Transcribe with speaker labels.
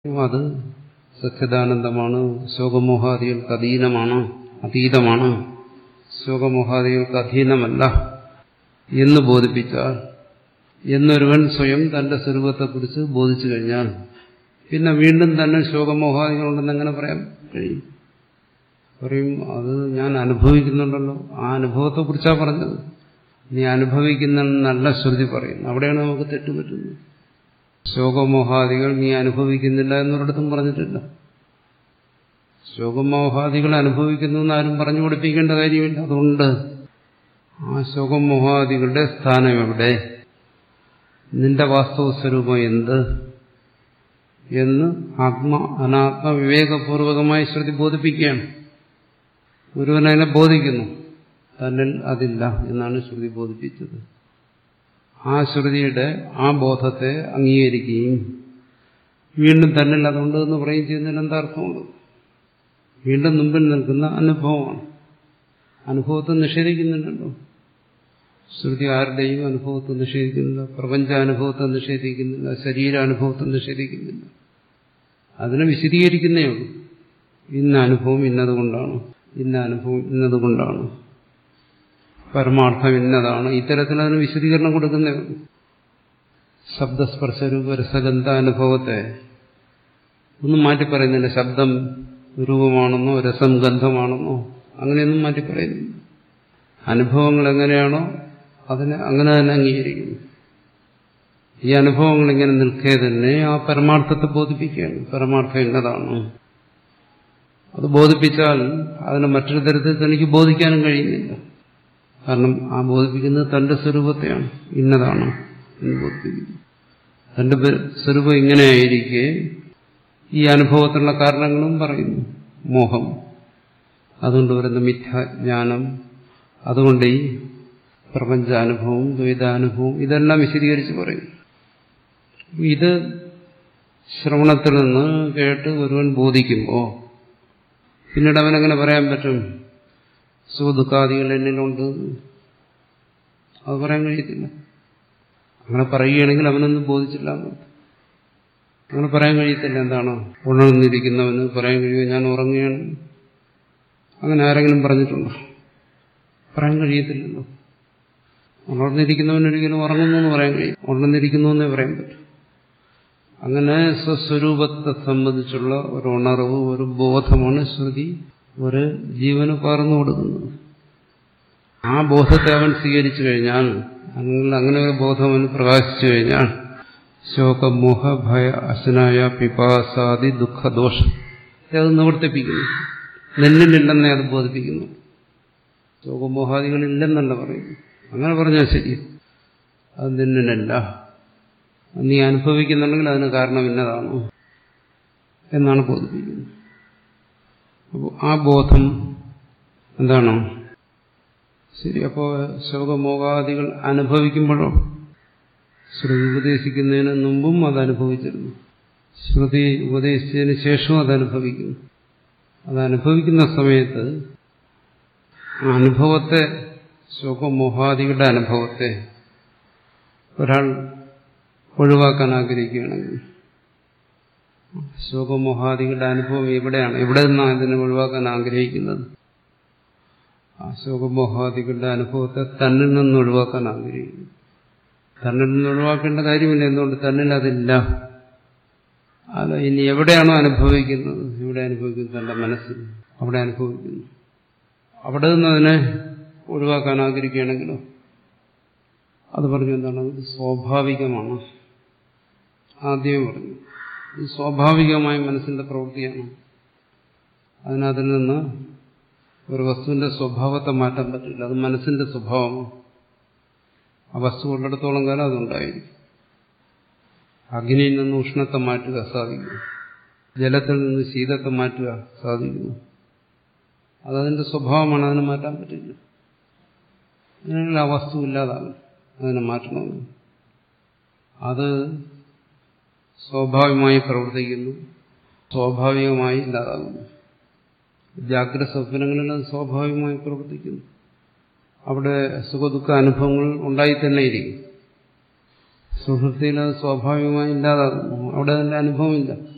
Speaker 1: അത് സത്യദാനന്ദമാണ് ശോകമോഹാദികൾക്ക് അധീനമാണ് അതീതമാണ് ശോകമോഹാദികൾക്ക് അധീനമല്ല എന്ന് ബോധിപ്പിച്ചാൽ എന്നൊരുവൻ സ്വയം തന്റെ സ്വരൂപത്തെക്കുറിച്ച് ബോധിച്ചു കഴിഞ്ഞാൽ പിന്നെ വീണ്ടും തന്നെ ശോകമോഹാദികളുണ്ടെന്ന് എങ്ങനെ പറയാൻ കഴിയും പറയും അത് ഞാൻ അനുഭവിക്കുന്നുണ്ടല്ലോ ആ അനുഭവത്തെക്കുറിച്ചാണ് പറഞ്ഞത് നീ അനുഭവിക്കുന്ന നല്ല ശ്രുതി പറയുന്നു അവിടെയാണ് നമുക്ക് തെറ്റുപറ്റുന്നത് ശോകമോഹാദികൾ നീ അനുഭവിക്കുന്നില്ല എന്നൊരിടത്തും പറഞ്ഞിട്ടില്ല ശോകമോഹാദികൾ അനുഭവിക്കുന്നു എന്ന് ആരും പറഞ്ഞു പഠിപ്പിക്കേണ്ട കാര്യമില്ല അതുകൊണ്ട് ആ ശോകമോഹാദികളുടെ സ്ഥാനം എവിടെ നിന്റെ വാസ്തവ സ്വരൂപം എന്ത് എന്ന് ആത്മ അനാത്മ വിവേകപൂർവകമായി ശ്രുതി ബോധിപ്പിക്കുകയാണ് ഒരുവൻ അതിനെ ബോധിക്കുന്നു തന്നിൽ അതില്ല എന്നാണ് ശ്രുതി ബോധിപ്പിച്ചത് ആ ശ്രുതിയുടെ ആ ബോധത്തെ അംഗീകരിക്കുകയും വീണ്ടും തന്നിൽ അതുണ്ട് എന്ന് പറയുകയും ചെയ്യുന്നതിന് എന്താ അർത്ഥമുണ്ട് വീണ്ടും മുമ്പിൽ നിൽക്കുന്ന അനുഭവമാണ് അനുഭവത്തെ നിഷേധിക്കുന്നുണ്ടല്ലോ ശ്രുതി ആരുടെയും അനുഭവത്തെ നിഷേധിക്കുന്നില്ല പ്രപഞ്ചാനുഭവത്തെ നിഷേധിക്കുന്നില്ല ശരീരാനുഭവത്തെ നിഷേധിക്കുന്നില്ല അതിനെ വിശദീകരിക്കുന്നേ ഉള്ളൂ ഇന്ന അനുഭവം ഇന്നതുകൊണ്ടാണ് ഇന്ന അനുഭവം ഇന്നതുകൊണ്ടാണ് പരമാർത്ഥം ഇന്നതാണ് ഇത്തരത്തിൽ അതിന് വിശദീകരണം കൊടുക്കുന്നേ ഉള്ളൂ ശബ്ദസ്പർശരൂപ രസഗന്ധ അനുഭവത്തെ ഒന്നും മാറ്റി പറയുന്നില്ല ശബ്ദം രൂപമാണെന്നോ രസം ഗന്ധമാണെന്നോ അങ്ങനെയൊന്നും മാറ്റി പറയുന്നില്ല അനുഭവങ്ങൾ എങ്ങനെയാണോ അതിനെ അങ്ങനെ തന്നെ അംഗീകരിക്കുന്നു ഈ അനുഭവങ്ങൾ ഇങ്ങനെ നിൽക്കേ തന്നെ ആ പരമാർത്ഥത്തെ ബോധിപ്പിക്കുകയാണ് പരമാർത്ഥം എന്നതാണ് അത് ബോധിപ്പിച്ചാൽ അതിനെ മറ്റൊരു തരത്തിൽ തനിക്ക് ബോധിക്കാനും കഴിയുന്നില്ല കാരണം ആ ബോധിപ്പിക്കുന്നത് തന്റെ സ്വരൂപത്തെയാണ് ഇന്നതാണ് എന്ന് ബോധിപ്പിക്കുന്നു തന്റെ സ്വരൂപം ഇങ്ങനെയായിരിക്കെ ഈ അനുഭവത്തിനുള്ള കാരണങ്ങളും പറയുന്നു മോഹം അതുകൊണ്ട് വരുന്ന മിഥ്യാജ്ഞാനം അതുകൊണ്ട് ഈ പ്രപഞ്ചാനുഭവം ദ്വൈതാനുഭവം ഇതെല്ലാം വിശദീകരിച്ച് പറയും ഇത് ശ്രവണത്തിൽ നിന്ന് കേട്ട് ഒരുവൻ ബോധിക്കുമ്പോൾ പിന്നീട് അവനെങ്ങനെ പറയാൻ പറ്റും സുഖദുഃഖാദികൾ എന്നിലുണ്ട് അത് പറയാൻ കഴിയത്തില്ല അങ്ങനെ പറയുകയാണെങ്കിൽ അവനൊന്നും ബോധിച്ചില്ല അങ്ങനെ പറയാൻ കഴിയത്തില്ല എന്താണ് ഉണർന്നിരിക്കുന്നവന് പറയാൻ കഴിയുമോ ഞാൻ ഉറങ്ങുകയാണ് അങ്ങനെ ആരെങ്കിലും പറഞ്ഞിട്ടുണ്ടോ പറയാൻ കഴിയത്തില്ലല്ലോ ഉണർന്നിരിക്കുന്നവനൊരിക്കലും ഉറങ്ങുന്നു എന്ന് പറയാൻ കഴിയും ഉണർന്നിരിക്കുന്നു എന്നേ പറയാൻ പറ്റും അങ്ങനെ സ്വസ്വരൂപത്തെ സംബന്ധിച്ചുള്ള ഒരു ഉണർവ് ഒരു ബോധമാണ് ശ്രുതി ഒരു ജീവന് പകർന്നു കൊടുക്കുന്നത് ആ ബോധത്തെ അവൻ സ്വീകരിച്ചു കഴിഞ്ഞാൽ അങ്ങനെ അങ്ങനെ ഒരു ബോധം അവന് പ്രകാശിച്ചു കഴിഞ്ഞാൽ ശോകമോഹ ഭയ അശനായ പിപാസാദി ദുഃഖദോഷം അത് നിവർത്തിപ്പിക്കുന്നു നെല്ലിനില്ലെന്നേ അത് ബോധിപ്പിക്കുന്നു ശോകമോഹാദികളില്ലെന്നല്ല പറയുന്നു അങ്ങനെ പറഞ്ഞാൽ ശരി അത് നിന്നിനല്ല നീ അനുഭവിക്കുന്നുണ്ടെങ്കിൽ അതിന് കാരണം ഇന്നതാണ് എന്നാണ് ബോധിപ്പിക്കുന്നത് അപ്പോൾ ആ ബോധം എന്താണ് ശരി അപ്പോൾ ശോകമോഹാദികൾ അനുഭവിക്കുമ്പോഴോ ശ്രുതി ഉപദേശിക്കുന്നതിന് മുമ്പും അത് അനുഭവിച്ചിരുന്നു ശ്രുതി ഉപദേശിച്ചതിന് ശേഷവും അത് അനുഭവിക്കുന്നു അത് അനുഭവിക്കുന്ന സമയത്ത് ആ അനുഭവത്തെ ശോകമോഹാദികളുടെ അനുഭവത്തെ ഒരാൾ ഒഴിവാക്കാൻ ആഗ്രഹിക്കുകയാണെങ്കിൽ ശോകമോഹാദികളുടെ അനുഭവം എവിടെയാണ് എവിടെ നിന്നാണ് ഇതിനെ ഒഴിവാക്കാൻ ആഗ്രഹിക്കുന്നത് ആ ശോകമോഹാദികളുടെ അനുഭവത്തെ തന്നിൽ നിന്ന് ഒഴിവാക്കാൻ ആഗ്രഹിക്കുന്നു തന്നിൽ നിന്ന് ഒഴിവാക്കേണ്ട കാര്യമില്ല എന്തുകൊണ്ട് തന്നിൽ അതില്ല അല്ല ഇനി എവിടെയാണോ അനുഭവിക്കുന്നത് ഇവിടെ അനുഭവിക്കുന്നത് തന്റെ മനസ്സിൽ അവിടെ അനുഭവിക്കുന്നു അവിടെ നിന്ന് അതിനെ ഒഴിവാക്കാൻ ആഗ്രഹിക്കുകയാണെങ്കിലോ അത് പറഞ്ഞു എന്താണ് അത് സ്വാഭാവികമാണ് ആദ്യമേ പറഞ്ഞു ഇത് സ്വാഭാവികമായ മനസ്സിന്റെ പ്രവൃത്തിയാണ് അതിനതിൽ നിന്ന് ഒരു വസ്തുവിന്റെ സ്വഭാവത്തെ മാറ്റാൻ പറ്റില്ല അത് മനസ്സിന്റെ സ്വഭാവമാണ് ആ വസ്തു ഉള്ളിടത്തോളം കാലം അതുണ്ടായിരിക്കും അഗ്നിയിൽ നിന്ന് ഉഷ്ണത്തെ മാറ്റുക സാധിക്കുന്നു ജലത്തിൽ നിന്ന് ശീതത്തെ മാറ്റുക സാധിക്കുന്നു അതതിന്റെ സ്വഭാവമാണ് അതിനെ മാറ്റാൻ പറ്റില്ല അങ്ങനെയുള്ള ആ വസ്തു ഇല്ലാതാകും അതിനെ മാറ്റണമെന്ന് അത് സ്വാഭാവികമായി പ്രവർത്തിക്കുന്നു സ്വാഭാവികമായി ഇല്ലാതാകുന്നു ജാഗ്രത സ്വപ്നങ്ങളിൽ അത് സ്വാഭാവികമായി പ്രവർത്തിക്കുന്നു അവിടെ സുഖദുഃഖ അനുഭവങ്ങൾ ഉണ്ടായി തന്നെ ഇരിക്കും സുഹൃത്തിയിൽ അത് സ്വാഭാവികമായി ഇല്ലാതാകുന്നു അവിടെ അതിന്റെ അനുഭവമില്ല